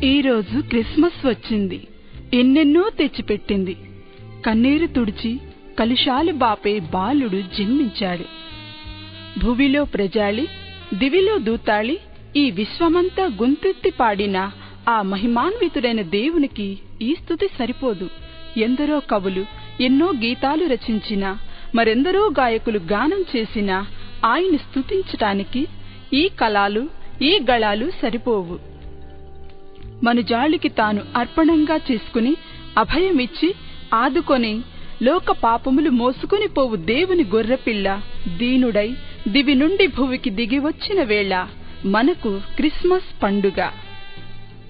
ఈరోజు క్రిస్మస్ వచ్చింది ఎన్నెన్నో తెచ్చిపెట్టింది కన్నీరు తుడిచి కలుషాలు బాపే బాలుడు జన్మించాడు భువిలో ప్రజాళి దివిలో దూతాళి ఈ విశ్వమంతా గొంతెత్తి పాడిన ఆ మహిమాన్వితుడైన దేవునికి ఈ స్థుతి సరిపోదు ఎందరో కవులు ఎన్నో గీతాలు రచించినా మరెందరో గాయకులు గానం చేసినా ఆయన్ని స్తుతించటానికి ఈ కళాలు ఈ గళాలు సరిపోవు మనుజాళికి తాను అర్పణంగా చేసుకుని అభయమిచ్చి ఆదుకొని లోక పాపములు మోసుకుని పోవు దేవుని గొర్రెపిల్ల దీనుడై దివి నుండి భువికి దిగివచ్చిన వేళ మనకు క్రిస్మస్ పండుగ